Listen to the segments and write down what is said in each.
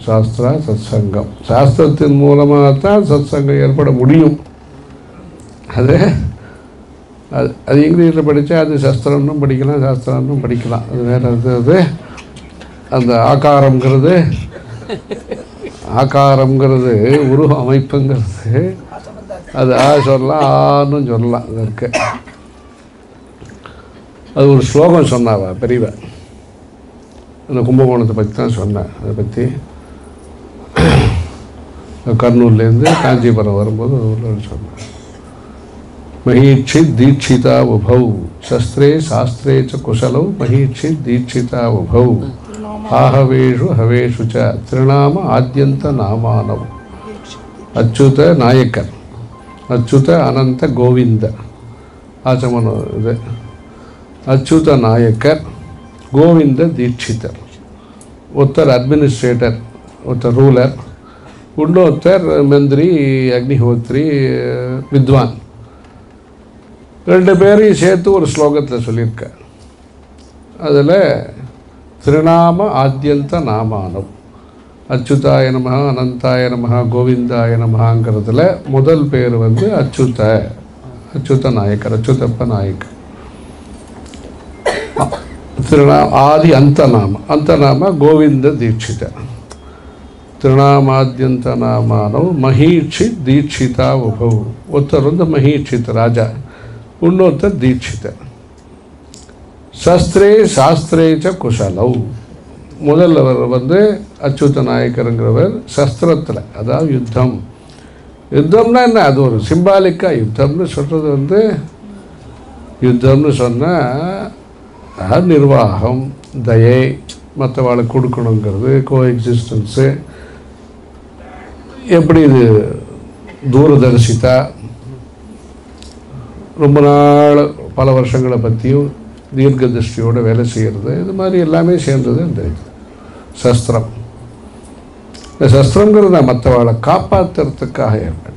சாஸ்திரா சத்சங்கம் சாஸ்திரத்தின் மூலமாகத்தான் சத்சங்கம் ஏற்பட முடியும் அது அது அது இங்கிலீஷில் படித்தா அது சஸ்திரம்னும் படிக்கலாம் சாஸ்திரம்னும் படிக்கலாம் அது வேறு அது அது அந்த ஆகாரம்ங்கிறது ஆகாரம்ங்கிறது உருவ அமைப்புங்கிறது அது ஆ சொல்லலாம் ஆன்னு சொல்லலாம் அது இருக்கு அது ஒரு ஸ்லோகம் சொன்னாவா பெரியவ அந்த கும்பகோணத்தை பற்றி தான் சொன்னேன் அதை பற்றி கர்னூர்லேருந்து காஞ்சிபுரம் வரும்போது உள்ள சொன்னேன் மகீட்சித் தீட்சிதா உபௌ சஸ்திரே சாஸ்திரே ச குசலௌ மகீட்சித் தீட்சிதா உபௌ ஆஹவேஷு ஹவேஷு ச திருநாம ஆத்யந்த நாமானவ் அச்சுத நாயக்கர் அச்சுத அனந்த கோவிந்த ஆச்சமன இது அச்சுத நாயக்கர் கோவிந்த தீட்சிதர் ஒருத்தர் அட்மினிஸ்ட்ரேட்டர் ஒருத்தர் ரூலர் இன்னொருத்தர் மந்திரி அக்னிஹோத்ரி வித்வான் ரெண்டு பேரையும் சேர்த்து ஒரு ஸ்லோகத்தில் சொல்லியிருக்கார் அதில் திருநாம ஆத்யந்த நாமானம் அச்சுதாய நமஹ அனந்தாய நமஹ கோவிந்தாய நமஹாங்கிறதுல முதல் பேர் வந்து அச்சுத அச்சுத நாயக்கர் அச்சுதப்ப நாயக்கர் திருநா ஆதி அந்த நாம அந்த நாம கோவிந்த தீட்சிதர் திருநாமாದ್ಯಂತ ನಾಮಾನವು ಮಹೀಕ್ಷಿತ್ ದೀಕ್ಷಿತ ಉಭವು ஒருத்தர் வந்து மகீட்சித் ராஜா இன்னொருத்தர் தீட்சிதர் சஸ்திரே சாஸ்திரே ச குஷலவ் முதல்வர் வந்து அச்சுத நாயக்கருங்கிறவர் சஸ்திரத்தில் அதாவது யுத்தம் யுத்தம்னா என்ன அது ஒரு சிம்பாலிக்காக யுத்தம்னு சொல்கிறது வந்து யுத்தம்னு சொன்னால் நிர்வாகம் தயை மற்றவாளுக்கு கொடுக்கணுங்கிறது கோ எக்ஸிஸ்டன்ஸு எப்படி இது தூரதர்சிதா ரொம்ப நாள் பல வருஷங்களை பற்றியும் தீர்க்க திருஷ்டியோட வேலை செய்கிறது இது மாதிரி எல்லாமே சேர்ந்தது இந்த இது சஸ்திரம் இந்த சஸ்திரங்கிறது மற்றவாளை காப்பாற்றுறதுக்காக ஏற்பட்டது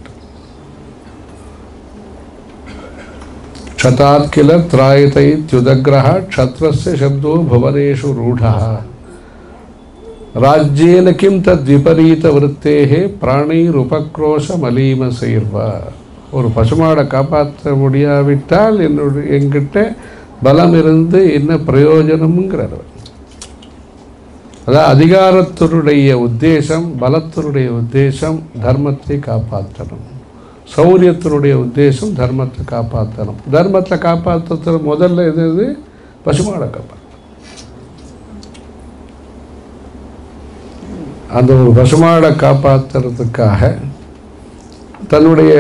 க்ஷதாத் கில திராயதை த்யுதகிரக க்ஷத்ரஸ்ய சப்தோ புவனேஷு ரூடா ராஜ்யேன கிம் தத் விபரீத விருத்தேகே பிராணிருபக்ரோஷ மலீமசைர்வா ஒரு பசுமாடை காப்பாற்ற முடியாவிட்டால் என்னுடைய என்கிட்ட பலம் இருந்து என்ன பிரயோஜனம்ங்கிறார் அவர். அதான் அதிகாரத்தினுடைய உத்தேசம் பலத்தினுடைய உத்தேசம் தர்மத்தை காப்பாற்றணும் சௌரியத்தினுடைய உத்தேசம் தர்மத்தை காப்பாற்றணும் தர்மத்தை காப்பாற்றுறது முதல்ல எது எது பசுமாடை காப்பாற்ற அந்த ஒரு பசுமாடை காப்பாற்றுறதுக்காக தன்னுடைய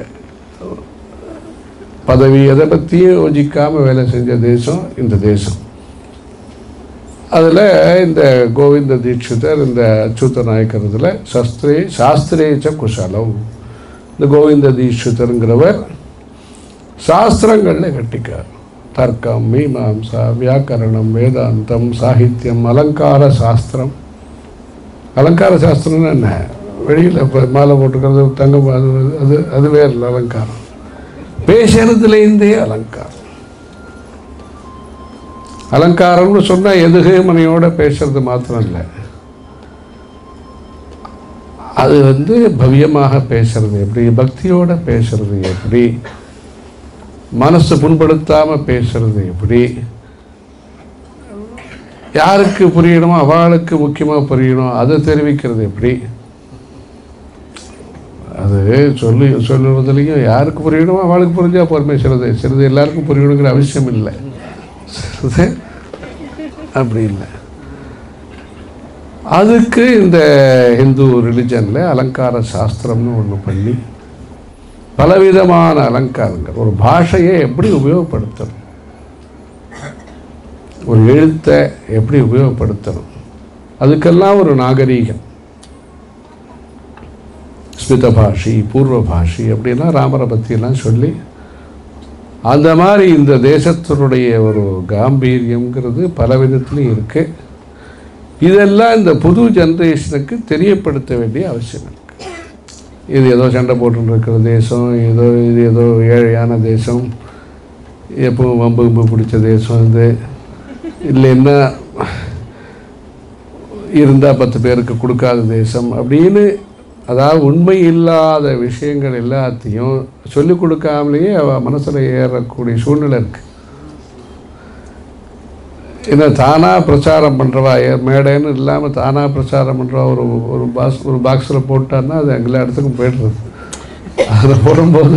பதவி எதை பற்றியும் யோசிக்காமல் வேலை செஞ்ச தேசம் இந்த தேசம் அதில் இந்த கோவிந்த தீட்சிதர் இந்த அச்சுத நாயக்கரத்தில் சஸ்திரே சாஸ்திரேச்ச குஷலம் இந்த கோவிந்த தீட்சிதருங்கிறவர் சாஸ்திரங்களில் கட்டிக்கார் தர்க்கம் மீமாம்சா வியாக்கரணம் வேதாந்தம் சாகித்யம் அலங்கார சாஸ்திரம் அலங்கார சாஸ்திரம்னா என்ன வெளியில் இப்போ மாலை போட்டுக்கிறது தங்கம் அது அது அது வேறு இல்லை அலங்காரம் பேசுறதுலேருந்தே அலங்காரம் அலங்காரம்னு சொன்னால் எதுகை மனையோட பேசுறது மாத்திரம் இல்லை அது வந்து பவ்யமாக பேசுறது எப்படி பக்தியோட பேசுறது எப்படி மனசு புண்படுத்தாமல் பேசுறது எப்படி யாருக்கு புரியணுமோ அவளுக்கு முக்கியமாக புரியணும் அதை தெரிவிக்கிறது எப்படி அது சொல்லி சொல்லுறதுலையும் யாருக்கு புரியணுமோ அவளுக்கு புரிஞ்சால் பொறுமை சிறது சிறிது எல்லாருக்கும் புரியணுங்கிற அவசியம் இல்லை சிறிது அப்படி இல்லை அதுக்கு இந்த ஹிந்து ரிலிஜனில் அலங்கார சாஸ்திரம்னு ஒன்று பண்ணி பலவிதமான அலங்காரங்கள் ஒரு பாஷையை எப்படி உபயோகப்படுத்தணும் ஒரு எழுத்தை எப்படி உபயோகப்படுத்தணும் அதுக்கெல்லாம் ஒரு நாகரீகம் ஸ்மித பாஷி பூர்வ பாஷி அப்படிலாம் ராமரை பற்றியெல்லாம் சொல்லி அந்த மாதிரி இந்த தேசத்தினுடைய ஒரு காம்பீரியம்ங்கிறது பல விதத்துலையும் இருக்குது இதெல்லாம் இந்த புது ஜென்ரேஷனுக்கு தெரியப்படுத்த வேண்டிய அவசியம் இருக்குது இது ஏதோ சண்டை போட்டுன்னு இருக்கிற தேசம் ஏதோ இது ஏதோ ஏழையான தேசம் எப்பவும் வம்பு வம்பு பிடிச்ச தேசம் இது இல்லைன்னா இருந்தால் பத்து பேருக்கு கொடுக்காத தேசம் அப்படின்னு அதாவது உண்மை இல்லாத விஷயங்கள் எல்லாத்தையும் சொல்லிக் கொடுக்காமலேயே அவ மனசில் ஏறக்கூடிய சூழ்நிலை இருக்குது ஏன்னா தானாக பிரச்சாரம் பண்ணுறவா மேடைன்னு இல்லாமல் தானாக பிரச்சாரம் பண்ணுறவா ஒரு ஒரு பாக்ஸ் ஒரு பாக்ஸில் போட்டான்னா அது எல்லா இடத்துக்கும் போய்டுறது அதில் போடும்போது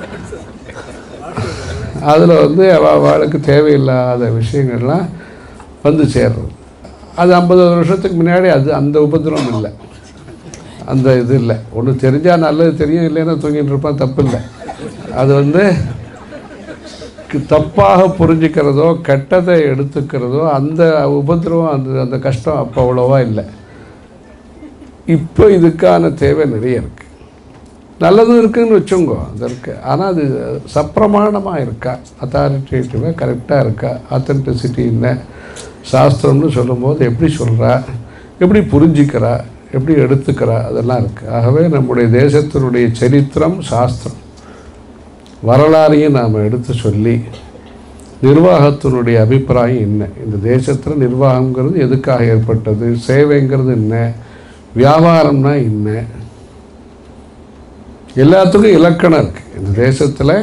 அதில் வந்து அவ அவளுக்கு தேவையில்லாத விஷயங்கள்லாம் வந்து சேர்றது அது ஐம்பது வருஷத்துக்கு முன்னாடி அது அந்த உபதிரவம் இல்லை அந்த இது இல்லை ஒன்று தெரிஞ்சால் நல்லது தெரியும் இல்லைன்னா தூங்கிட்டு இருப்பான் தப்பு இல்லை அது வந்து கு- தப்பாக புரிஞ்சுக்கிறதோ கெட்டதை எடுத்துக்கிறதோ அந்த உபதிரவம் அந்த அந்த கஷ்டம் அப்போ அவ்வளோவா இல்லை இப்போ இதுக்கான தேவை நிறைய இருக்குது நல்லதும் இருக்குன்னு வச்சுங்கோ அது இருக்குது ஆனால் அது சப்பிரமாணமாக இருக்கா அத்தாரிட்டேட்டிவாக கரெக்டாக இருக்கா ஆத்தென்டிசிட்டி என்ன சாஸ்திரம்னு சொல்லும்போது எப்படி சொல்கிறா எப்படி புரிஞ்சிக்கிறா எப்படி எடுத்துக்கிறா அதெல்லாம் இருக்குது ஆகவே நம்முடைய தேசத்தினுடைய சரித்திரம் சாஸ்திரம் வரலாறையும் நாம் எடுத்து சொல்லி நிர்வாகத்தினுடைய அபிப்பிராயம் என்ன இந்த தேசத்தில் நிர்வாகங்கிறது எதுக்காக ஏற்பட்டது சேவைங்கிறது என்ன வியாபாரம்னா என்ன எல்லாத்துக்கும் இலக்கணம் இருக்குது இந்த தேசத்தில்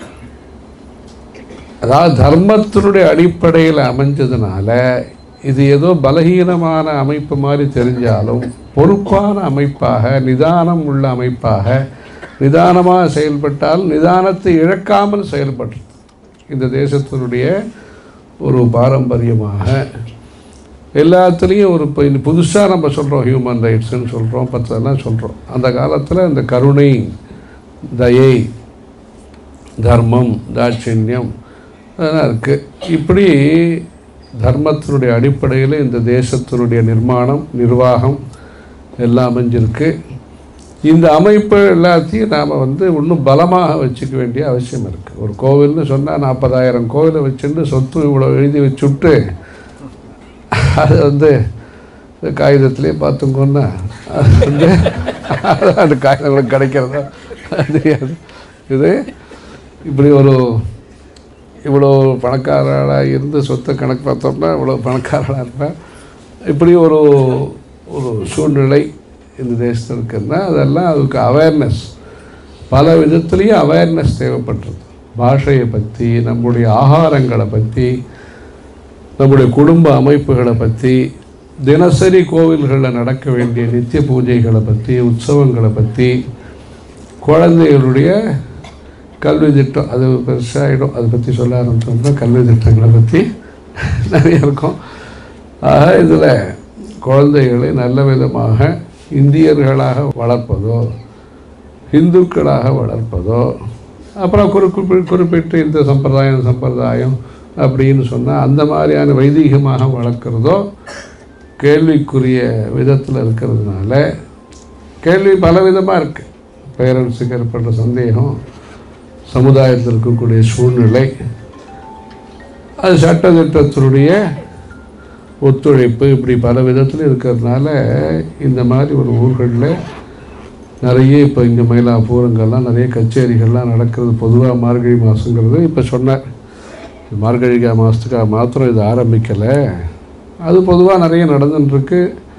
அதாவது தர்மத்தினுடைய அடிப்படையில் அமைஞ்சதுனால இது ஏதோ பலகீனமான அமைப்பு மாதிரி தெரிஞ்சாலும் பொறுப்பான அமைப்பாக நிதானம் உள்ள அமைப்பாக நிதானமாக செயல்பட்டால் நிதானத்தை இழக்காமல் செயல்படுறது இந்த தேசத்தினுடைய ஒரு பாரம்பரியமாக எல்லாத்துலேயும் ஒரு இப்போ இந்த புதுசாக நம்ம சொல்கிறோம் ஹியூமன் ரைட்ஸ்னு சொல்கிறோம் பத்தெல்லாம் சொல்கிறோம் அந்த காலத்தில் இந்த கருணை தயை தர்மம் தாட்சண்யம் அதெல்லாம் இருக்குது இப்படி தர்மத்தினுடைய அடிப்படையில் இந்த தேசத்தினுடைய நிர்மாணம் நிர்வாகம் எல்லாம் அமைஞ்சிருக்கு இந்த அமைப்பு எல்லாத்தையும் நாம் வந்து இன்னும் பலமாக வச்சுக்க வேண்டிய அவசியம் இருக்குது ஒரு கோவில்னு சொன்னால் நாற்பதாயிரம் கோவிலை வச்சுட்டு சொத்து இவ்வளோ எழுதி வச்சுட்டு அது வந்து காகிதத்திலே பார்த்துக்கோன்னா அது வந்து அந்த காகிதங்களுக்கு கிடைக்கிறதா அது இது இப்படி ஒரு இவ்வளோ பணக்காரராக இருந்து சொத்தை கணக்கு பார்த்தோம்னா இவ்வளோ பணக்காரராக இருப்பேன் இப்படி ஒரு ஒரு சூழ்நிலை இந்த தேசத்தில் இருக்குன்னா அதெல்லாம் அதுக்கு அவேர்னஸ் பல விதத்துலேயும் அவேர்னஸ் தேவைப்படுறது பாஷையை பற்றி நம்முடைய ஆகாரங்களை பற்றி நம்முடைய குடும்ப அமைப்புகளை பற்றி தினசரி கோவில்களில் நடக்க வேண்டிய நித்திய பூஜைகளை பற்றி உற்சவங்களை பற்றி குழந்தைகளுடைய கல்வி திட்டம் அது பெருசாகிடும் அதை பற்றி சொல்ல ஆரம்பிச்சோம்னா கல்வி திட்டங்களை பற்றி நிறைய இருக்கும் ஆக இதில் குழந்தைகளை நல்ல விதமாக இந்தியர்களாக வளர்ப்பதோ இந்துக்களாக வளர்ப்பதோ அப்புறம் குறிப்பிட்டு குறிப்பிட்டு இந்த சம்பிரதாயம் சம்பிரதாயம் அப்படின்னு சொன்னால் அந்த மாதிரியான வைதீகமாக வளர்க்குறதோ கேள்விக்குரிய விதத்தில் இருக்கிறதுனால கேள்வி பலவிதமாக இருக்குது பேரண்ட்ஸுக்கு ஏற்பட்ட சந்தேகம் சமுதாயத்தில் இருக்கக்கூடிய சூழ்நிலை அது சட்டத்திட்டத்தினுடைய ஒத்துழைப்பு இப்படி பல விதத்தில் இருக்கிறதுனால இந்த மாதிரி ஒரு ஊர்களில் நிறைய இப்போ இங்கே மயிலாப்பூருங்கெல்லாம் நிறைய கச்சேரிகள்லாம் நடக்கிறது பொதுவாக மார்கழி மாதங்கிறது இப்போ சொன்னார் மார்கழி மாதத்துக்காக மாத்திரம் இது ஆரம்பிக்கலை அது பொதுவாக நிறைய நடந்துட்டுருக்கு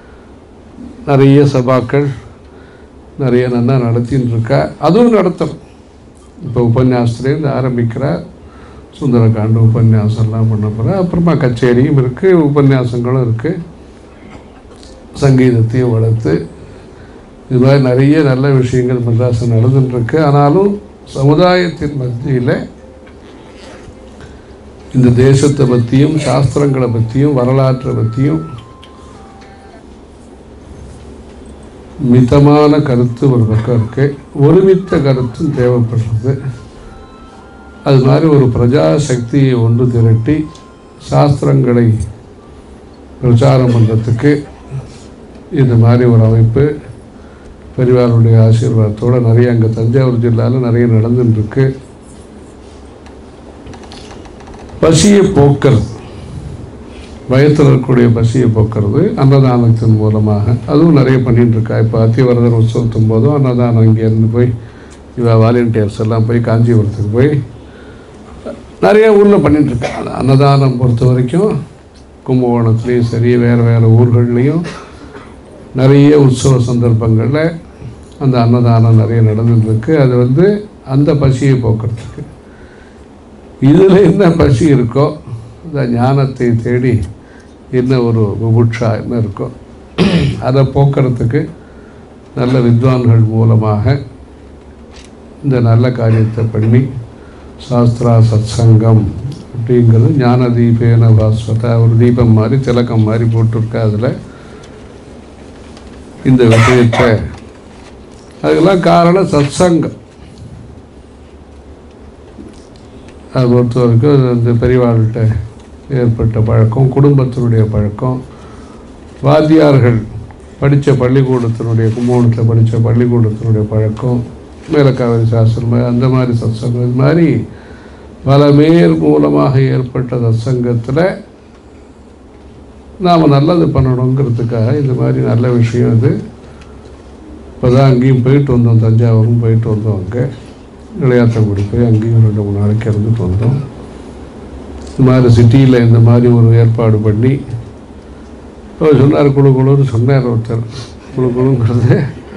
நிறைய சபாக்கள் நிறைய நல்லா நடத்தின்னு இருக்கா அதுவும் நடத்தணும் இப்போ உபன்யாசத்துலேருந்து ஆரம்பிக்கிறார் சுந்தரகாண்ட உபன்யாசம்லாம் பண்ண போகிறேன் அப்புறமா கச்சேரியும் இருக்குது உபன்யாசங்களும் இருக்குது சங்கீதத்தையும் வளர்த்து இது மாதிரி நிறைய நல்ல விஷயங்கள் மெட்ராஸில் நடந்துட்டுருக்கு ஆனாலும் சமுதாயத்தின் மத்தியில் இந்த தேசத்தை பற்றியும் சாஸ்திரங்களை பற்றியும் வரலாற்றை பற்றியும் மிதமான கருத்து ஒரு பக்கம் இருக்கு ஒருமித்த கருத்தும் தேவைப்படுறது அது மாதிரி ஒரு பிரஜா சக்தியை ஒன்று திரட்டி சாஸ்திரங்களை பிரச்சாரம் பண்ணுறதுக்கு இந்த மாதிரி ஒரு அமைப்பு பெரியவாருடைய ஆசீர்வாதத்தோடு நிறைய அங்கே தஞ்சாவூர் ஜில்லாவில் நிறைய நடந்துட்டுருக்கு பசியை போக்குறது வயத்தில் இருக்கக்கூடிய பசியை போக்குறது அன்னதானத்தின் மூலமாக அதுவும் நிறைய பண்ணிட்டு இருக்கா இப்போ அத்திவரதர் உற்சவத்தும் போதும் அன்னதானம் இங்கேருந்து போய் இவ வாலண்டியர்ஸ் எல்லாம் போய் காஞ்சிபுரத்துக்கு போய் நிறைய ஊரில் பண்ணிட்டுருக்கா அன்னதானம் பொறுத்த வரைக்கும் கும்பகோணத்துலேயும் சரி வேறு வேறு ஊர்கள்லேயும் நிறைய உற்சவ சந்தர்ப்பங்களில் அந்த அன்னதானம் நிறைய நடந்துட்டுருக்கு அது வந்து அந்த பசியை போக்குறதுக்கு இதில் என்ன பசி இருக்கோ இந்த ஞானத்தை தேடி என்ன ஒரு விபுட்சா என்ன இருக்கோ அதை போக்குறதுக்கு நல்ல வித்வான்கள் மூலமாக இந்த நல்ல காரியத்தை பண்ணி சாஸ்திரா சத்சங்கம் அப்படிங்கிறது ஞான தீபேன பாஸ்வதா ஒரு தீபம் மாதிரி திலக்கம் மாதிரி போட்டிருக்க அதில் இந்த விஷயத்தை அதுக்கெல்லாம் காரணம் சத்சங்கம் அதை பொறுத்த வரைக்கும் அந்த பெரியவாள்கிட்ட ஏற்பட்ட பழக்கம் குடும்பத்தினுடைய பழக்கம் வாத்தியார்கள் படித்த பள்ளிக்கூடத்தினுடைய கும்போணத்தில் படித்த பள்ளிக்கூடத்தினுடைய பழக்கம் மேலக்காவிரி சாஸ்திரம் அந்த மாதிரி சத்சங்கம் இது மாதிரி பல பேர் மூலமாக ஏற்பட்ட சத்சங்கத்தில் நாம் நல்லது பண்ணணுங்கிறதுக்காக இந்த மாதிரி நல்ல விஷயம் இது இப்போ தான் அங்கேயும் போயிட்டு வந்தோம் தஞ்சாவூரும் போயிட்டு வந்தோம் அங்கே இளையாத்தங்குடி போய் அங்கேயும் ரெண்டு மூணு நாளைக்கு இருந்துட்டு வந்தோம் இந்த மாதிரி சிட்டியில் இந்த மாதிரி ஒரு ஏற்பாடு பண்ணி அவர் சொன்னார் குழு குழுன்னு சொன்னார் ஒருத்தர் குழு குழுங்கிறது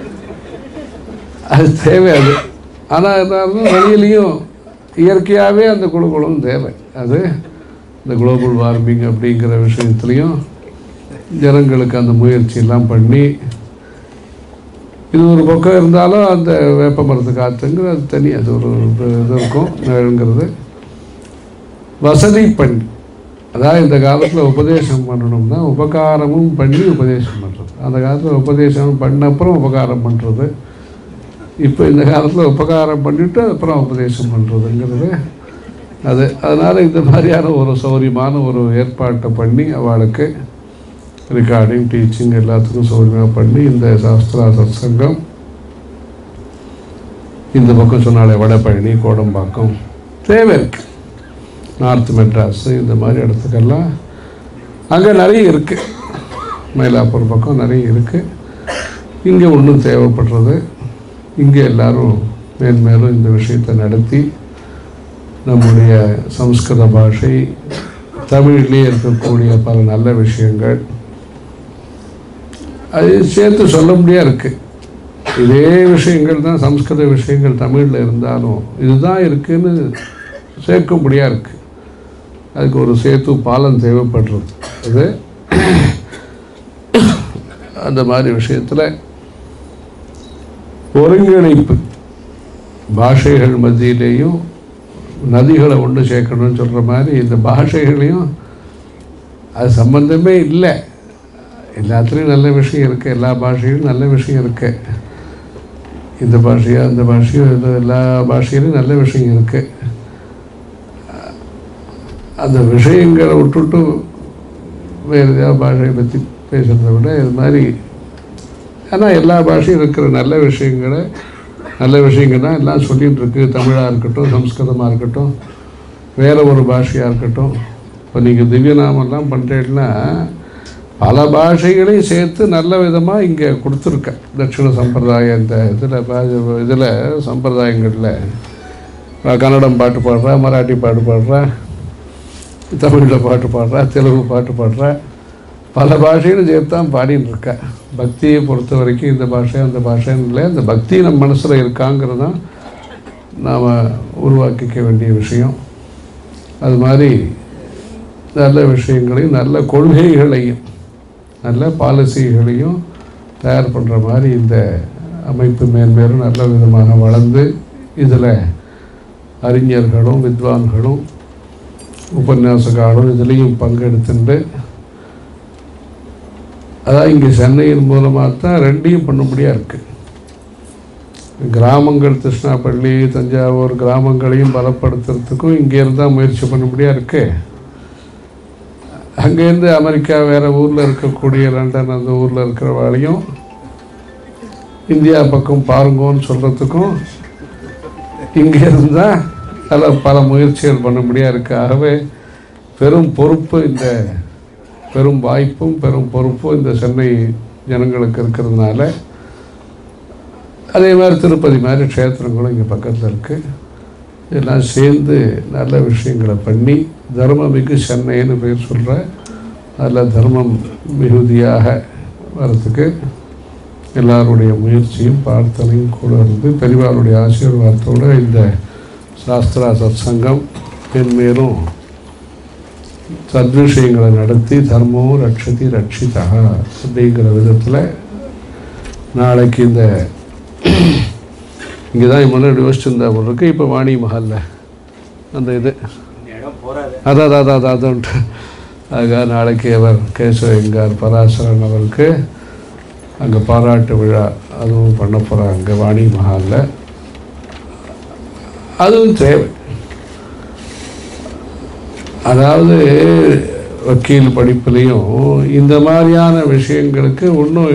அது தேவை அது ஆனால் இருந்தாலும் வெளியிலையும் இயற்கையாகவே அந்த குழு குழுவும் தேவை அது இந்த குளோபல் வார்மிங் அப்படிங்கிற விஷயத்துலையும் ஜனங்களுக்கு அந்த முயற்சியெல்லாம் பண்ணி இது ஒரு பக்கம் இருந்தாலும் அந்த வேப்ப மரத்து காற்றுங்கிறது அது தனி அது ஒரு இது இருக்கும் நிழல்ங்கிறது வசதி பண்ணி அதாவது இந்த காலத்தில் உபதேசம் பண்ணணும்னா உபகாரமும் பண்ணி உபதேசம் பண்ணுறது அந்த காலத்தில் உபதேசம் பண்ண அப்புறம் உபகாரம் பண்ணுறது இப்போ இந்த காலத்தில் உபகாரம் பண்ணிவிட்டு அப்புறம் உபதேசம் பண்ணுறதுங்கிறது அது அதனால் இந்த மாதிரியான ஒரு சௌரியமான ஒரு ஏற்பாட்டை பண்ணி அவளுக்கு ரெக்கார்டிங் டீச்சிங் எல்லாத்துக்கும் சௌரியமாக பண்ணி இந்த சாஸ்திரா சத்சங்கம் இந்த பக்கம் சொன்னாலே வடபழனி கோடம்பாக்கம் தேவை இருக்கு நார்த் மெட்ராஸ் இந்த மாதிரி இடத்துக்கெல்லாம் அங்கே நிறைய இருக்குது மயிலாப்பூர் பக்கம் நிறைய இருக்குது இங்கே ஒன்றும் தேவைப்படுறது இங்கே எல்லாரும் மேன்மேலும் இந்த விஷயத்தை நடத்தி நம்முடைய சம்ஸ்கிருத பாஷை தமிழிலே இருக்கக்கூடிய பல நல்ல விஷயங்கள் அது சேர்த்து சொல்ல முடியா இருக்கு இதே விஷயங்கள் தான் சம்ஸ்கிருத விஷயங்கள் தமிழில் இருந்தாலும் இதுதான் இருக்குன்னு சேர்க்க முடியா இருக்கு அதுக்கு ஒரு சேத்து பாலம் தேவைப்படுறது அது அந்த மாதிரி விஷயத்தில் ஒருங்கிணைப்பு பாஷைகள் மத்தியிலேயும் நதிகளை ஒன்று சேர்க்கணும்னு சொல்கிற மாதிரி இந்த பாஷைகளையும் அது சம்பந்தமே இல்லை எல்லாத்துலேயும் நல்ல விஷயம் இருக்குது எல்லா பாஷையிலும் நல்ல விஷயம் இருக்கு இந்த பாஷையோ அந்த பாஷையோ இது எல்லா பாஷையிலும் நல்ல விஷயம் இருக்குது அந்த விஷயங்களை விட்டுட்டு வேறு ஏதாவது பாஷையை பற்றி பேசுகிறத விட இது மாதிரி ஆனால் எல்லா பாஷையும் இருக்கிற நல்ல விஷயங்களை நல்ல விஷயங்கள்னா எல்லாம் சொல்லிகிட்டு இருக்கு தமிழாக இருக்கட்டும் சம்ஸ்கிருதமாக இருக்கட்டும் வேறு ஒரு பாஷையாக இருக்கட்டும் இப்போ நீங்கள் திவ்யநாமெல்லாம் பண்ணுறீங்கன்னா பல பாஷைகளையும் சேர்த்து நல்ல விதமாக இங்கே கொடுத்துருக்க தட்சிண சம்பிரதாய இந்த இதில் இதில் சம்பிரதாயங்களில் கன்னடம் பாட்டு பாடுறா மராட்டி பாட்டு பாடுறா தமிழில் பாட்டு பாடுறா தெலுங்கு பாட்டு பாடுறா பல பாஷைகளும் சேர்த்து தான் பாடின்னு இருக்கா பக்தியை பொறுத்த வரைக்கும் இந்த பாஷை அந்த பாஷைன்னு இல்லை இந்த பக்தி நம்ம மனசில் இருக்காங்கிறது தான் நாம் உருவாக்கிக்க வேண்டிய விஷயம் அது மாதிரி நல்ல விஷயங்களையும் நல்ல கொள்கைகளையும் நல்ல பாலிசிகளையும் தயார் பண்ணுற மாதிரி இந்த அமைப்பு மேன்மேலும் நல்ல விதமாக வளர்ந்து இதில் அறிஞர்களும் வித்வான்களும் உபன்யாசகாரும் இதுலேயும் பங்கெடுத்துட்டு அதான் இங்கே சென்னையின் மூலமாக தான் ரெண்டையும் பண்ண முடியா இருக்குது கிராமங்கள் திருஷ்ணாப்பள்ளி தஞ்சாவூர் கிராமங்களையும் பலப்படுத்துறதுக்கும் இங்கே இருந்தால் முயற்சி பண்ண முடியா இருக்கு அங்கேருந்து அமெரிக்கா வேறு ஊரில் இருக்கக்கூடிய லண்டன் அந்த ஊரில் இருக்கிறவாளையும் இந்தியா பக்கம் பாருங்கன்னு சொல்கிறதுக்கும் இங்கே இருந்தால் பல பல முயற்சிகள் பண்ண முடியா இருக்கு ஆகவே பெரும் பொறுப்பு இந்த பெரும் வாய்ப்பும் பெரும் பொறுப்பும் இந்த சென்னை ஜனங்களுக்கு இருக்கிறதுனால அதே மாதிரி திருப்பதி மாதிரி க்ஷேத்திரங்களும் இங்கே பக்கத்தில் இருக்குது எல்லாம் சேர்ந்து நல்ல விஷயங்களை பண்ணி தர்மமிகு சென்னைன்னு பேர் சொல்கிற அதில் தர்மம் மிகுதியாக வர்றதுக்கு எல்லாருடைய முயற்சியும் பிரார்த்தனையும் கூட இருந்து பெரியவாருடைய ஆசீர்வாதத்தோடு இந்த சாஸ்திரா சத்சங்கம் மென்மேலும் சத்விஷயங்களை நடத்தி தர்மோ ரட்சதி ரட்சிதா அப்படிங்கிற விதத்தில் நாளைக்கு இந்த இங்கே தான் முன்னாடி யோசிச்சிருந்தா போல இருக்கு இப்போ வாணி மஹல்ல அந்த இது அதான் அதான் அதான் அதுன்ட்டு அதுக்காக நாளைக்கு அவர் கேசவங்கார் பராசரன் அவருக்கு அங்கே பாராட்டு விழா அதுவும் பண்ண போகிறாங்க வாணி மஹாலில் அதுவும் தேவை அதாவது வக்கீல் படிப்புலேயும் இந்த மாதிரியான விஷயங்களுக்கு இன்னும்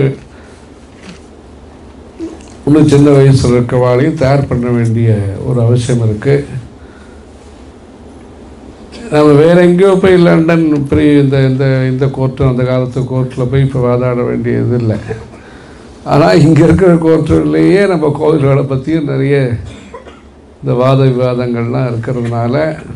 இன்னும் சின்ன வயசில் இருக்கவாளையும் தயார் பண்ண வேண்டிய ஒரு அவசியம் இருக்குது நம்ம வேற எங்கேயோ போய் லண்டன் இப்படி இந்த இந்த இந்த கோர்ட்டு அந்த காலத்து கோர்ட்டில் போய் இப்போ வாதாட வேண்டியது இல்லை ஆனால் இங்கே இருக்கிற கோர்ட்டுலேயே நம்ம கோவில்களை பற்றியும் நிறைய இந்த வாத விவாதங்கள்லாம் இருக்கிறதுனால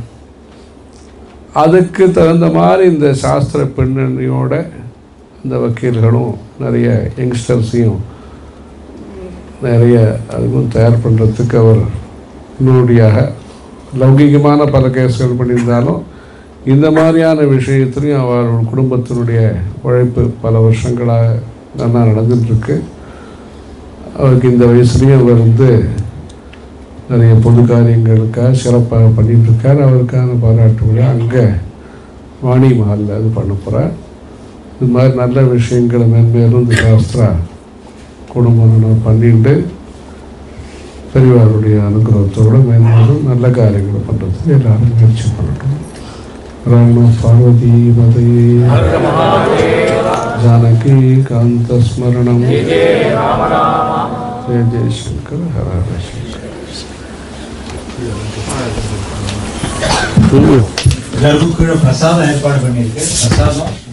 அதுக்கு தகுந்த மாதிரி இந்த சாஸ்திர பின்னணியோட இந்த வக்கீல்களும் நிறைய யங்ஸ்டர்ஸையும் நிறைய அதுக்கும் தயார் பண்ணுறதுக்கு அவர் முன்னோடியாக லௌகிகமான பல கேஸ்கள் பண்ணியிருந்தாலும் இந்த மாதிரியான விஷயத்துலையும் அவர் குடும்பத்தினுடைய உழைப்பு பல வருஷங்களாக நல்லா நடந்துட்டுருக்கு அவருக்கு இந்த வயசுலேயும் அவர் வந்து நிறைய பொது காரியங்களுக்காக சிறப்பாக பண்ணிட்டு இருக்கார் அவருக்கான பாராட்டு விழா அங்கே வாணி மஹாலில் அது பண்ண போகிறார் இது மாதிரி நல்ல விஷயங்களை மென்மேலும் இந்த சாஸ்திரா குடும்பம் பண்ணிட்டு பெரியவாருடைய அனுகிரகத்தோடு மேன்மேலும் நல்ல காரியங்களை பண்ணுறதுக்கு எல்லாரும் முயற்சி பண்ணட்டும் ராம பார்வதி மதையே ஜானகி காந்த ஸ்மரணம் ஜெய ஜெயசங்கர் ஹர ஹர சங்கர் எல்லாருக்கும் கீழே பிரசாதம் ஏற்பாடு பண்ணியிருக்கு பிரசாதம்